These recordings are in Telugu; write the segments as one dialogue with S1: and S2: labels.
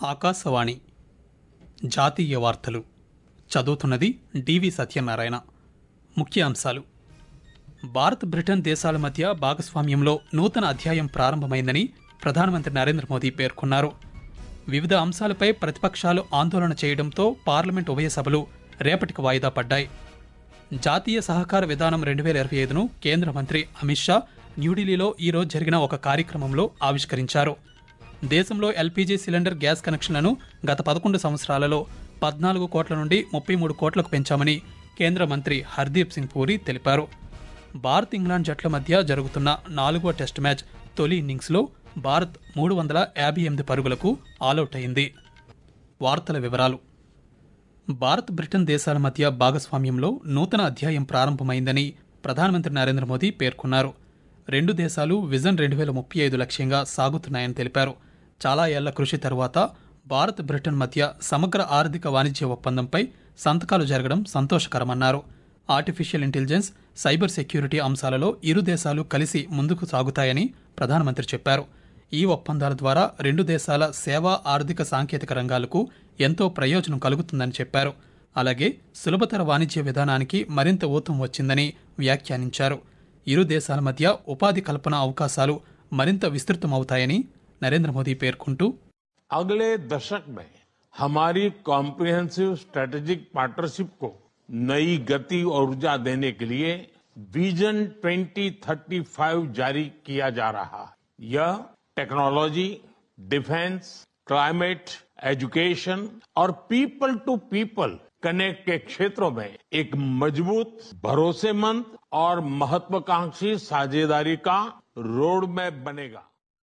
S1: ఆకాశవాణి జాతీయ వార్తలు చదువుతున్నది డివి సత్యనారాయణ ముఖ్య అంశాలు భారత్ బ్రిటన్ దేశాల మధ్య భాగస్వామ్యంలో నూతన అధ్యాయం ప్రారంభమైందని ప్రధానమంత్రి నరేంద్ర మోదీ పేర్కొన్నారు వివిధ అంశాలపై ప్రతిపక్షాలు ఆందోళన చేయడంతో పార్లమెంట్ ఉభయ సభలు రేపటికి వాయిదా పడ్డాయి జాతీయ సహకార విధానం రెండు వేల ఇరవై ఐదును కేంద్ర మంత్రి అమిత్ షా న్యూఢిల్లీలో ఈరోజు జరిగిన ఒక కార్యక్రమంలో ఆవిష్కరించారు దేశంలో ఎల్పీజీ సిలిండర్ గ్యాస్ కనెక్షన్లను గత పదకొండు సంవత్సరాలలో పద్నాలుగు కోట్ల నుండి ముప్పై మూడు కోట్లకు పెంచామని కేంద్ర మంత్రి హర్దీప్ సింగ్ పూరి తెలిపారు భారత్ ఇంగ్లాండ్ జట్ల మధ్య జరుగుతున్న నాలుగో టెస్ట్ మ్యాచ్ తొలి ఇన్నింగ్స్లో భారత్ మూడు వందల యాభై ఎనిమిది పరుగులకు ఆలౌట్ అయింది వార్తల వివరాలు భారత్ బ్రిటన్ దేశాల మధ్య భాగస్వామ్యంలో నూతన అధ్యాయం ప్రారంభమైందని ప్రధానమంత్రి నరేంద్ర మోదీ పేర్కొన్నారు రెండు దేశాలు విజన్ రెండు వేల ముప్పై ఐదు లక్ష్యంగా సాగుతున్నాయని తెలిపారు చాలా ఏళ్ల కృషి తరువాత భారత్ బ్రిటన్ మధ్య సమగ్ర ఆర్థిక వాణిజ్య ఒప్పందంపై సంతకాలు జరగడం సంతోషకరమన్నారు ఆర్టిఫిషియల్ ఇంటెలిజెన్స్ సైబర్ సెక్యూరిటీ అంశాలలో ఇరు దేశాలు కలిసి ముందుకు సాగుతాయని ప్రధానమంత్రి చెప్పారు ఈ ఒప్పందాల ద్వారా రెండు దేశాల సేవా ఆర్థిక సాంకేతిక రంగాలకు ఎంతో ప్రయోజనం కలుగుతుందని చెప్పారు అలాగే సులభతర వాణిజ్య విధానానికి మరింత ఊతం వచ్చిందని వ్యాఖ్యానించారు ఇరు దేశాల మధ్య ఉపాధి కల్పన అవకాశాలు మరింత విస్తృతమవుతాయని నరేంద్ర మోదీ పేర్కొంటూ
S2: अगले दशक में हमारी कॉम्प्रिहेंसिव स्ट्रेटेजिक पार्टनरशिप को नई गति और ऊर्जा देने के लिए विजन 2035 जारी किया जा रहा है यह टेक्नोलॉजी डिफेंस क्लाइमेट एजुकेशन और पीपल टू पीपल कनेक्ट के क्षेत्रों में एक मजबूत भरोसेमंद और महत्वाकांक्षी साझेदारी का रोड मैप बनेगा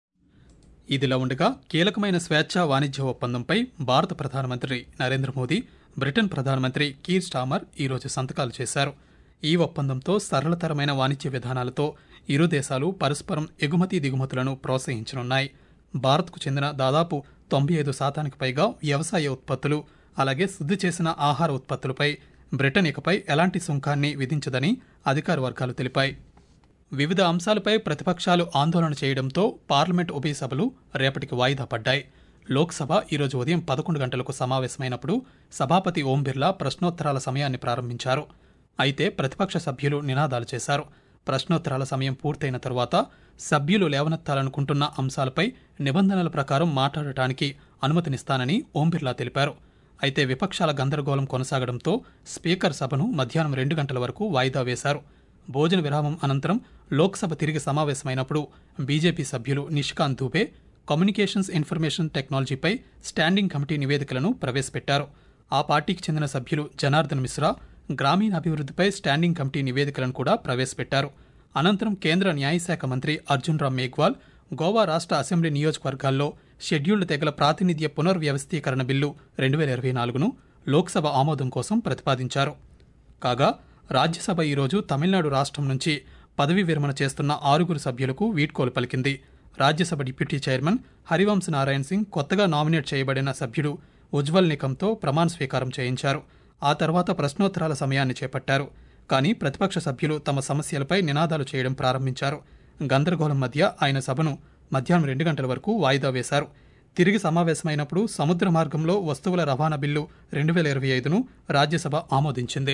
S1: ఇదిలా ఉండగా కీలకమైన స్వేచ్ఛ వాణిజ్య ఒప్పందంపై భారత ప్రధానమంత్రి నరేంద్ర మోదీ బ్రిటన్ ప్రధానమంత్రి కీర్ స్టామర్ ఈరోజు సంతకాలు చేశారు ఈ ఒప్పందంతో సరళతరమైన వాణిజ్య విధానాలతో ఇరు దేశాలు పరస్పరం ఎగుమతి దిగుమతులను ప్రోత్సహించనున్నాయి భారత్కు చెందిన దాదాపు తొంభై ఐదు శాతానికి పైగా వ్యవసాయ ఉత్పత్తులు అలాగే శుద్ధి చేసిన ఆహార ఉత్పత్తులపై బ్రిటన్ ఇకపై ఎలాంటి సుంకాన్ని విధించదని అధికార వర్గాలు తెలిపాయి వివిధ అంశాలపై ప్రతిపక్షాలు ఆందోళన చేయడంతో పార్లమెంట్ ఉభయ సభలు రేపటికి వాయిదా పడ్డాయి లోక్సభ ఈరోజు ఉదయం పదకొండు గంటలకు సమావేశమైనప్పుడు సభాపతి ఓం బిర్లా ప్రశ్నోత్తరాల సమయాన్ని ప్రారంభించారు అయితే ప్రతిపక్ష సభ్యులు నినాదాలు చేశారు ప్రశ్నోత్తరాల సమయం పూర్తయిన తరువాత సభ్యులు లేవనెత్తాలనుకుంటున్న అంశాలపై నిబంధనల ప్రకారం మాట్లాడటానికి అనుమతినిస్తానని ఓం బిర్లా తెలిపారు అయితే విపక్షాల గందరగోళం కొనసాగడంతో స్పీకర్ సభను మధ్యాహ్నం రెండు గంటల వరకు వాయిదా వేశారు భోజన విరామం అనంతరం లోక్సభ తిరిగి సమావేశమైనప్పుడు బీజేపీ సభ్యులు నిష్కాంత్ దూబే కమ్యూనికేషన్స్ ఇన్ఫర్మేషన్ టెక్నాలజీపై స్టాండింగ్ కమిటీ నివేదికలను ప్రవేశపెట్టారు ఆ పార్టీకి చెందిన సభ్యులు జనార్దన్ మిశ్రా గ్రామీణ అభివృద్ధిపై స్టాండింగ్ కమిటీ నివేదికలను కూడా ప్రవేశపెట్టారు అనంతరం కేంద్ర న్యాయశాఖ మంత్రి అర్జున్ రామ్ మేఘ్వాల్ గోవా రాష్ట్ర అసెంబ్లీ నియోజకవర్గాల్లో షెడ్యూల్డ్ తెగల ప్రాతినిధ్య పునర్వ్యవస్థీకరణ బిల్లు రెండు వేల ఇరవై నాలుగును లోక్సభ ఆమోదం కోసం ప్రతిపాదించారు కాగా రాజ్యసభ ఈరోజు తమిళనాడు రాష్ట్రం నుంచి పదవీ విరమణ చేస్తున్న ఆరుగురు సభ్యులకు వీడ్కోలు పలికింది రాజ్యసభ డిప్యూటీ చైర్మన్ హరివంశ్ నారాయణ్ సింగ్ కొత్తగా నామినేట్ చేయబడిన సభ్యుడు ఉజ్వల్ నికంతో ప్రమాణ స్వీకారం చేయించారు ఆ తర్వాత ప్రశ్నోత్తరాల సమయాన్ని చేపట్టారు కానీ ప్రతిపక్ష సభ్యులు తమ సమస్యలపై నినాదాలు చేయడం ప్రారంభించారు గందరగోళం మధ్య ఆయన సభను మధ్యాహ్నం రెండు గంటల వరకు వాయిదా వేశారు తిరిగి సమావేశమైనప్పుడు సముద్ర మార్గంలో వస్తువుల రవాణా బిల్లు రెండు వేల ఇరవై ఐదును రాజ్యసభ ఆమోదించింది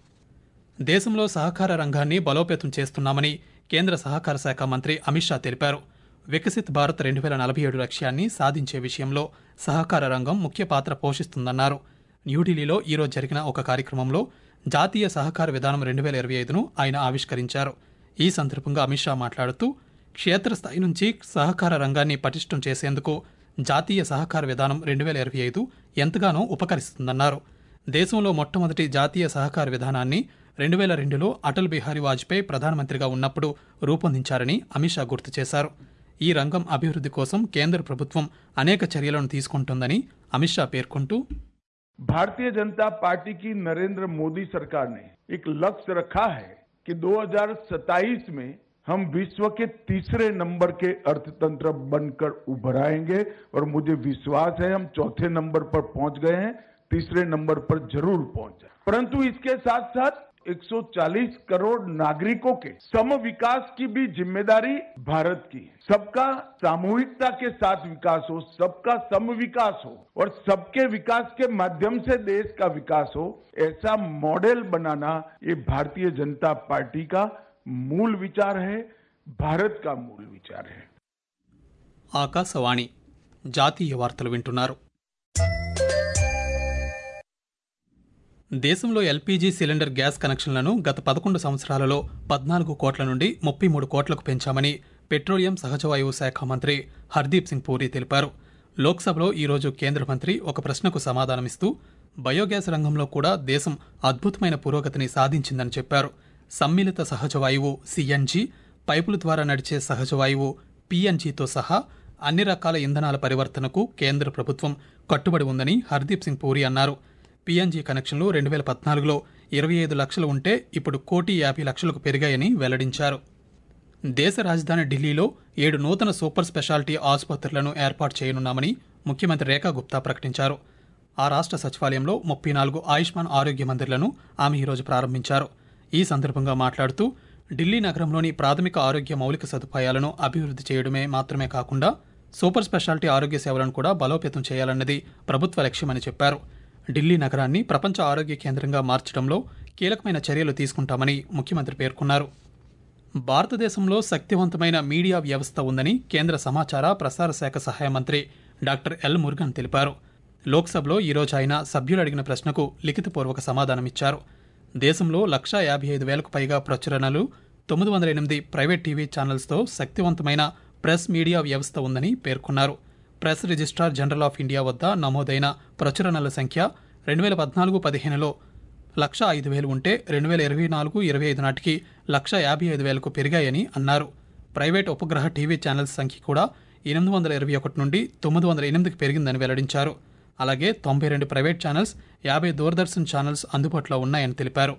S1: దేశంలో సహకార రంగాన్ని బలోపేతం చేస్తున్నామని కేంద్ర సహకార శాఖ మంత్రి అమిత్ షా తెలిపారు వికసిత్ భారత్ రెండు వేల నలభై ఏడు లక్ష్యాన్ని సాధించే విషయంలో సహకార రంగం ముఖ్య పాత్ర పోషిస్తుందన్నారు న్యూఢిల్లీలో ఈరోజు జరిగిన ఒక కార్యక్రమంలో జాతీయ సహకార విధానం రెండు వేల ఇరవై ఐదును ఆయన ఆవిష్కరించారు ఈ సందర్భంగా అమిత్ షా మాట్లాడుతూ క్షేత్రస్థాయి నుంచి సహకార రంగాన్ని పటిష్టం చేసేందుకు జాతీయ సహకార విధానం రెండు వేల ఇరవై ఐదు ఎంతగానో ఉపకరిస్తుందన్నారు దేశంలో మొట్టమొదటి జాతీయ సహకార విధానాన్ని రెండు వేల రెండులో అటల్ బిహారీ వాజ్పేయి ప్రధానమంత్రిగా ఉన్నప్పుడు రూపొందించారని అమిత్ షా గుర్తు చేశారు ఈ రంగం అభివృద్ధి కోసం కేంద్ర ప్రభుత్వం అనేక చర్యలను తీసుకుంటుందని అమిత్ షా పేర్కొంటూ
S3: भारतीय जनता पार्टी की नरेंद्र मोदी सरकार ने एक लक्ष्य रखा है कि 2027 में हम विश्व के तीसरे नंबर के अर्थतंत्र बनकर उभर आएंगे और मुझे विश्वास है हम चौथे नंबर पर पहुंच गए हैं तीसरे नंबर पर जरूर पहुंच जाए परंतु इसके साथ साथ 140 करोड़ नागरिकों के सम विकास की भी जिम्मेदारी भारत की है सबका सामूहिकता के साथ विकास हो सबका सम विकास हो और सबके विकास के माध्यम से देश का विकास हो ऐसा मॉडल बनाना ये भारतीय जनता पार्टी का मूल विचार है भारत का मूल विचार है
S1: ఆకాశవాణి జాతీయ వార్తలు వింటున్నారు దేశంలో ఎల్పీజీ సిలిండర్ గ్యాస్ కనెక్షన్లను గత పదకొండు సంవత్సరాలలో పద్నాలుగు కోట్ల నుండి ముప్పై మూడు కోట్లకు పెంచామని పెట్రోలియం సహజవాయువు శాఖ మంత్రి హర్దీప్ సింగ్ పూరి తెలిపారు లోక్సభలో ఈరోజు కేంద్ర మంత్రి ఒక ప్రశ్నకు సమాధానమిస్తూ బయోగ్యాస్ రంగంలో కూడా దేశం అద్భుతమైన పురోగతిని సాధించిందని చెప్పారు సమ్మిళిత సహజవాయువు సిఎన్జి పైపుల ద్వారా నడిచే సహజవాయువు పిఎన్జితో సహా అన్ని రకాల ఇంధనాల పరివర్తనకు కేంద్ర ప్రభుత్వం కట్టుబడి ఉందని హర్దీప్ సింగ్ పూరి అన్నారు పిఎన్జి కనెక్షన్లు రెండు వేల పద్నాలుగులో ఇరవై ఐదు లక్షలు ఉంటే ఇప్పుడు కోటి యాభై లక్షలకు పెరిగాయని వెల్లడించారు దేశ రాజధాని ఢిల్లీలో ఏడు నూతన సూపర్ స్పెషాలిటీ ఆసుపత్రులను ఏర్పాటు చేయనున్నామని ముఖ్యమంత్రి రేఖా గుప్తా ప్రకటించారు ఆ రాష్ట్ర సచివాలయంలో ముప్పై నాలుగు ఆయుష్మాన్ ఆరోగ్య మందిర్లను ఆమె ఈరోజు ప్రారంభించారు ఈ సందర్భంగా మాట్లాడుతూ ఢిల్లీ నగరంలోని ప్రాథమిక ఆరోగ్య మౌలిక సదుపాయాలను అభివృద్ధి చేయడమే మాత్రమే కాకుండా సూపర్ స్పెషాలిటీ ఆరోగ్య సేవలను కూడా బలోపేతం చేయాలన్నది ప్రభుత్వ లక్ష్యమని చెప్పారు ఢిల్లీ నగరాన్ని ప్రపంచ ఆరోగ్య కేంద్రంగా మార్చడంలో కీలకమైన చర్యలు తీసుకుంటామని ముఖ్యమంత్రి పేర్కొన్నారు భారతదేశంలో శక్తివంతమైన మీడియా వ్యవస్థ ఉందని కేంద్ర సమాచార ప్రసార శాఖ సహాయ మంత్రి డాక్టర్ ఎల్ మురుగన్ తెలిపారు లోక్సభలో ఈరోజు ఆయన సభ్యులు అడిగిన ప్రశ్నకు లిఖితపూర్వక సమాధానమిచ్చారు దేశంలో లక్షా యాభై ఐదు వేలకు పైగా ప్రచురణలు తొమ్మిది వందల ఎనిమిది ప్రైవేట్ టీవీ ఛానల్స్తో శక్తివంతమైన ప్రెస్ మీడియా వ్యవస్థ ఉందని పేర్కొన్నారు press registrar general of India వద్ద నమోదైన ప్రచురణల సంఖ్య రెండు వేల పద్నాలుగు పదిహేనులో లక్ష ఐదు వేలు ఉంటే రెండు వేల ఇరవై నాలుగు ఇరవై ఐదు నాటికి లక్ష యాభై ఐదు వేలకు పెరిగాయని అన్నారు ప్రైవేట్ ఉపగ్రహ టీవీ ఛానల్స్ సంఖ్య కూడా ఎనిమిది వందల ఇరవై ఒకటి నుండి తొమ్మిది వందల ఎనిమిదికి పెరిగిందని వెల్లడించారు అలాగే తొంభై రెండు ప్రైవేట్ ఛానల్స్ యాభై దూరదర్శన్ ఛానల్స్ అందుబాటులో ఉన్నాయని తెలిపారు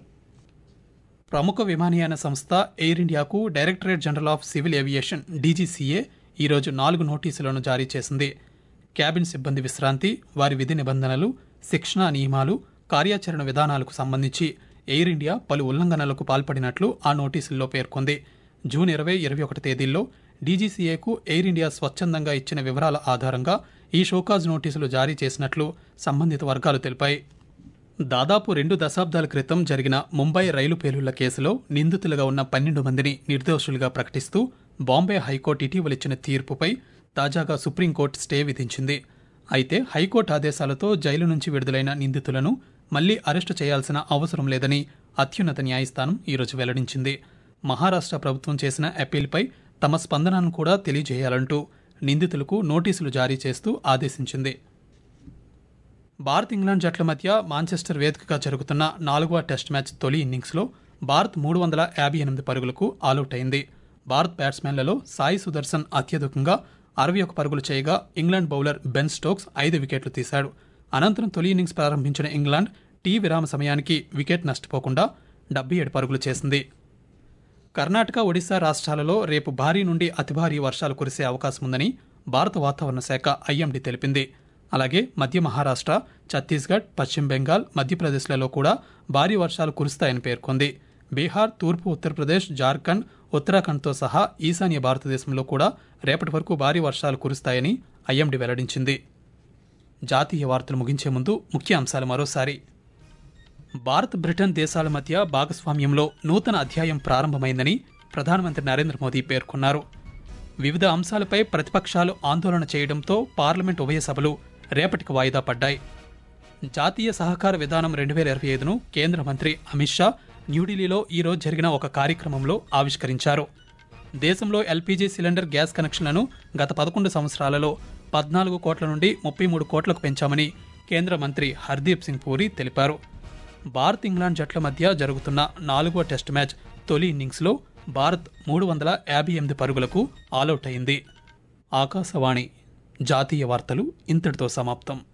S1: ప్రముఖ విమానయాన సంస్థ ఎయిర్ ఇండియాకు directorate general of civil aviation DGCA ఈరోజు నాలుగు నోటీసులను జారీ చేసింది క్యాబిన్ సిబ్బంది విశ్రాంతి వారి విధి నిబంధనలు శిక్షణా నియమాలు కార్యాచరణ విధానాలకు సంబంధించి ఎయిర్ ఇండియా పలు ఉల్లంఘనలకు పాల్పడినట్లు ఆ నోటీసుల్లో పేర్కొంది జూన్ ఇరవై ఇరవై ఒకటి తేదీల్లో డీజీసీఏకు ఎయిర్ ఇండియా స్వచ్ఛందంగా ఇచ్చిన వివరాల ఆధారంగా ఈ షోకాజ్ నోటీసులు జారీ చేసినట్లు సంబంధిత వర్గాలు తెలిపాయి దాదాపు రెండు దశాబ్దాల క్రితం జరిగిన ముంబై రైలు పేలుళ్ల కేసులో నిందితులుగా ఉన్న పన్నెండు మందిని నిర్దోషులుగా ప్రకటిస్తూ బాంబే హైకోర్టు ఇటీవలిచ్చిన తీర్పుపై తాజాగా సుప్రీంకోర్టు స్టే విధించింది అయితే హైకోర్టు ఆదేశాలతో జైలు నుంచి విడుదలైన నిందితులను మళ్లీ అరెస్టు చేయాల్సిన అవసరం లేదని అత్యున్నత న్యాయస్థానం ఈరోజు వెల్లడించింది మహారాష్ట్ర ప్రభుత్వం చేసిన అప్పీల్పై తమ స్పందనను కూడా తెలియజేయాలంటూ నిందితులకు నోటీసులు జారీ చేస్తూ ఆదేశించింది భారత్ ఇంగ్లాండ్ జట్ల మధ్య మాంచెస్టర్ వేదికగా జరుగుతున్న నాలుగవ టెస్ట్ మ్యాచ్ తొలి ఇన్నింగ్స్లో భారత్ మూడు వందల యాభై ఎనిమిది పరుగులకు ఆలౌట్ అయింది భారత్ బ్యాట్స్మెన్లలో సాయి సుదర్శన్ అత్యధికంగా అరవై ఒక పరుగులు చేయగా ఇంగ్లాండ్ బౌలర్ బెన్ స్టోక్స్ ఐదు వికెట్లు తీశాడు అనంతరం తొలి ఇన్నింగ్స్ ప్రారంభించిన ఇంగ్లాండ్ టీ విరామ సమయానికి వికెట్ నష్టపోకుండా డెబ్బై ఏడు పరుగులు చేసింది కర్ణాటక ఒడిశా రాష్ట్రాలలో రేపు భారీ నుండి అతి భారీ వర్షాలు కురిసే అవకాశం ఉందని భారత వాతావరణ శాఖ ఐఎండీ తెలిపింది అలాగే మధ్య మహారాష్ట్ర ఛత్తీస్గఢ్ పశ్చిమ బెంగాల్ మధ్యప్రదేశ్లలో కూడా భారీ వర్షాలు కురుస్తాయని పేర్కొంది బీహార్ తూర్పు ఉత్తరప్రదేశ్ జార్ఖండ్ ఉత్తరాఖండ్తో సహా ఈశాన్య భారతదేశంలో కూడా రేపటి వరకు భారీ వర్షాలు కురుస్తాయని ఐఎండీ వెల్లడించింది జాతీయ వార్తలు ముగించే ముందు ముఖ్య అంశాలు మరోసారి భారత్ బ్రిటన్ దేశాల మధ్య భాగస్వామ్యంలో నూతన అధ్యాయం ప్రారంభమైందని ప్రధానమంత్రి నరేంద్ర మోదీ పేర్కొన్నారు వివిధ అంశాలపై ప్రతిపక్షాలు ఆందోళన చేయడంతో పార్లమెంట్ ఉభయ సభలు రేపటికి వాయిదా పడ్డాయి జాతీయ సహకార విధానం రెండు వేల ఇరవై ఐదును కేంద్ర మంత్రి అమిత్ షా న్యూఢిల్లీలో ఈరోజు జరిగిన ఒక కార్యక్రమంలో ఆవిష్కరించారు దేశంలో ఎల్పీజీ సిలిండర్ గ్యాస్ కనెక్షన్లను గత పదకొండు సంవత్సరాలలో పద్నాలుగు కోట్ల నుండి ముప్పై మూడు కోట్లకు పెంచామని కేంద్ర మంత్రి హర్దీప్ సింగ్ పూరి తెలిపారు భారత్ ఇంగ్లాండ్ జట్ల మధ్య జరుగుతున్న నాలుగో టెస్ట్ మ్యాచ్ తొలి ఇన్నింగ్స్లో భారత్ మూడు వందల యాభై ఎనిమిది పరుగులకు ఆలౌట్ అయింది ఆకాశవాణి జాతీయ వార్తలు ఇంతటితో సమాప్తం